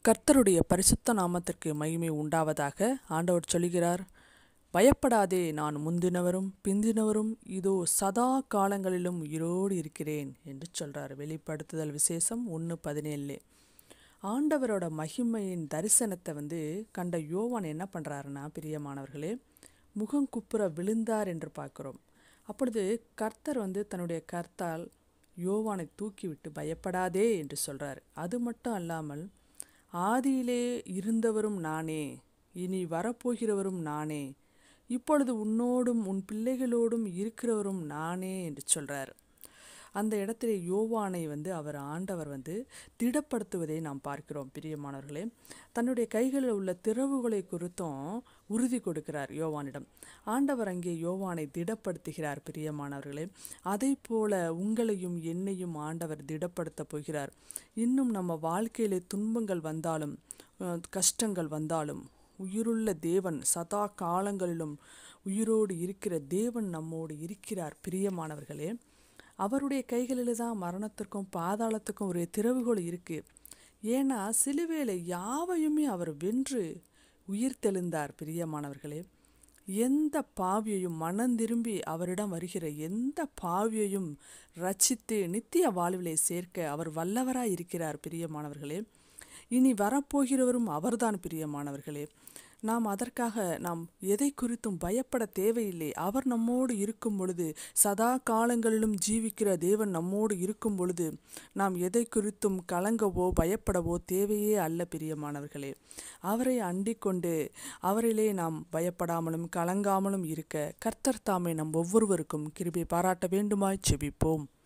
கர்த்தருடைய பரிசுத்த நாமத்திற்கு மகிமை உண்டாவதாக ஆண்டவர் சொல்கிறார் பயப்படாதே நான் முந்தினவரும் பிந்தினவரும் இதோ சதா காலங்களிலும் உயிரோடு இருக்கிறேன் என்று சொல்றார் வெளிப்படுத்துதல் விசேஷம் ஒன்று பதினேழு ஆண்டவரோட மகிமையின் தரிசனத்தை வந்து கண்ட யோவான் என்ன பண்ணுறாருன்னா பிரியமானவர்களே முகம் குப்புற விழுந்தார் என்று பார்க்கிறோம் அப்பொழுது கர்த்தர் வந்து தன்னுடைய கர்த்தால் யோவானை தூக்கிவிட்டு பயப்படாதே என்று சொல்றார் அது மட்டும் அல்லாமல் ஆதியிலே இருந்தவரும் நானே இனி வரப்போகிறவரும் நானே இப்பொழுது உன்னோடும் உன் பிள்ளைகளோடும் இருக்கிறவரும் நானே என்று சொல்றார் அந்த இடத்துல யோவானை வந்து அவர் ஆண்டவர் வந்து திடப்படுத்துவதை நாம் பார்க்கிறோம் பிரியமானவர்களே தன்னுடைய கைகளில் உள்ள திறவுகளை குறித்தும் உறுதி கொடுக்கிறார் யோவானிடம் ஆண்டவர் அங்கே யோவானை திடப்படுத்துகிறார் பிரியமானவர்களே அதை போல உங்களையும் என்னையும் ஆண்டவர் திடப்படுத்த போகிறார் இன்னும் நம்ம வாழ்க்கையிலே துன்பங்கள் வந்தாலும் அஹ், கஷ்டங்கள் வந்தாலும் உயிருள்ள தேவன் சதா காலங்களிலும் உயிரோடு இருக்கிற தேவன் நம்மோடு இருக்கிறார் பிரியமானவர்களே அவருடைய கைகளில் தான் மரணத்திற்கும் பாதாளத்துக்கும் ஒரு திறவுகோல் இருக்கு ஏன்னா சிலுவையில் யாவையுமே அவர் வென்று உயிர் தெளிந்தார் பிரியமானவர்களே எந்த பாவியையும் மனம் திரும்பி அவரிடம் வருகிற எந்த பாவியையும் ரட்சித்து நித்திய வாழ்விலே சேர்க்க அவர் வல்லவராய் இருக்கிறார் பிரியமானவர்களே இனி வரப்போகிறவரும் அவர்தான் பிரியமானவர்களே நாம் அதற்காக நாம் எதை குறித்தும் பயப்பட தேவையில்லை அவர் நம்மோடு இருக்கும் பொழுது சதா காலங்களிலும் ஜீவிக்கிற தேவன் நம்மோடு இருக்கும் பொழுது நாம் எதை குறித்தும் கலங்கவோ பயப்படவோ தேவையே அல்ல பிரியமானவர்களே அவரை அண்டிக் கொண்டு அவரிலே நாம் பயப்படாமலும் கலங்காமலும் இருக்க கர்த்தர் தாமே நம் ஒவ்வொருவருக்கும் கிருபை பாராட்ட வேண்டுமாய் செபிப்போம்